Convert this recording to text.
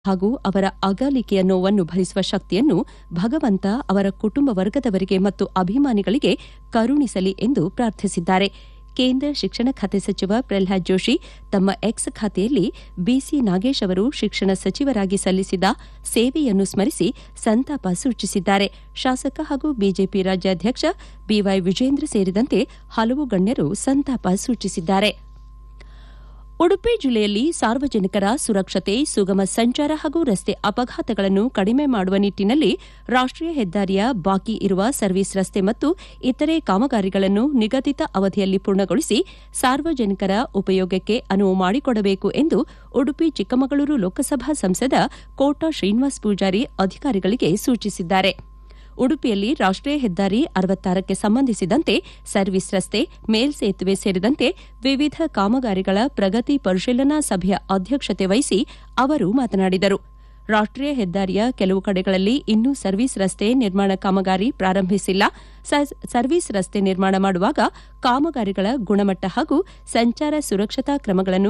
ಹಾಗೂ ಅವರ ಅಗಲಿಕೆಯ ನೋವನ್ನು ಭರಿಸುವ ಶಕ್ತಿಯನ್ನು ಭಗವಂತ ಅವರ ಕುಟುಂಬ ವರ್ಗದವರಿಗೆ ಮತ್ತು ಅಭಿಮಾನಿಗಳಿಗೆ ಕರುಣಿಸಲಿ ಎಂದು ಪ್ರಾರ್ಥಿಸಿದ್ದಾರೆ ಕೇಂದ್ರ ಶಿಕ್ಷಣ ಖಾತೆ ಸಚಿವ ಪ್ರಲ್ಹಾದ್ ಜೋಶಿ ತಮ್ಮ ಎಕ್ಸ್ ಖಾತೆಯಲ್ಲಿ ಬಿಸಿ ನಾಗೇಶ್ ಅವರು ಶಿಕ್ಷಣ ಸಚಿವರಾಗಿ ಸಲ್ಲಿಸಿದ ಸೇವೆಯನ್ನು ಸ್ಮರಿಸಿ ಸಂತಾಪ ಸೂಚಿಸಿದ್ದಾರೆ ಶಾಸಕ ಹಾಗೂ ಬಿಜೆಪಿ ರಾಜ್ಯಾಧ್ಯಕ್ಷ ಬಿವೈ ವಿಜೇಂದ್ರ ಸೇರಿದಂತೆ ಹಲವು ಗಣ್ಯರು ಸಂತಾಪ ಸೂಚಿಸಿದ್ದಾರೆ ಉಡುಪಿ ಜಿಲ್ಲೆಯಲ್ಲಿ ಸಾರ್ವಜನಿಕರ ಸುರಕ್ಷತೆ ಸುಗಮ ಸಂಚಾರ ಹಾಗೂ ರಸ್ತೆ ಅಪಘಾತಗಳನ್ನು ಕಡಿಮೆ ಮಾಡುವ ನಿಟ್ಟಿನಲ್ಲಿ ರಾಷ್ಟೀಯ ಹೆದ್ದಾರಿಯ ಬಾಕಿ ಇರುವ ಸರ್ವಿಸ್ ರಸ್ತೆ ಮತ್ತು ಇತರೆ ಕಾಮಗಾರಿಗಳನ್ನು ನಿಗದಿತ ಅವಧಿಯಲ್ಲಿ ಪೂರ್ಣಗೊಳಿಸಿ ಸಾರ್ವಜನಿಕರ ಉಪಯೋಗಕ್ಕೆ ಅನುವು ಮಾಡಿಕೊಡಬೇಕು ಎಂದು ಉಡುಪಿ ಚಿಕ್ಕಮಗಳೂರು ಲೋಕಸಭಾ ಸಂಸದ ಕೋಟಾ ಶ್ರೀನಿವಾಸ್ ಪೂಜಾರಿ ಅಧಿಕಾರಿಗಳಿಗೆ ಸೂಚಿಸಿದ್ದಾರೆ ಉಡುಪಿಯಲ್ಲಿ ರಾಷ್ಟೀಯ ಹೆದ್ದಾರಿ ಅರವತ್ತಾರಕ್ಕೆ ಸಂಬಂಧಿಸಿದಂತೆ ಸರ್ವಿಸ್ ರಸ್ತೆ ಮೇಲ್ಸೇತುವೆ ಸೇರಿದಂತೆ ವಿವಿಧ ಕಾಮಗಾರಿಗಳ ಪ್ರಗತಿ ಪರಿಶೀಲನಾ ಸಭೆಯ ಅಧ್ಯಕ್ಷತೆ ವಹಿಸಿ ಅವರು ಮಾತನಾಡಿದರು ರಾಷ್ಟೀಯ ಹೆದ್ದಾರಿಯ ಕೆಲವು ಕಡೆಗಳಲ್ಲಿ ಇನ್ನೂ ಸರ್ವಿಸ್ ರಸ್ತೆ ನಿರ್ಮಾಣ ಕಾಮಗಾರಿ ಪ್ರಾರಂಭಿಸಿಲ್ಲ ಸರ್ವಿಸ್ ರಸ್ತೆ ನಿರ್ಮಾಣ ಮಾಡುವಾಗ ಕಾಮಗಾರಿಗಳ ಗುಣಮಟ್ಟ ಹಾಗೂ ಸಂಚಾರ ಸುರಕ್ಷತಾ ಕ್ರಮಗಳನ್ನು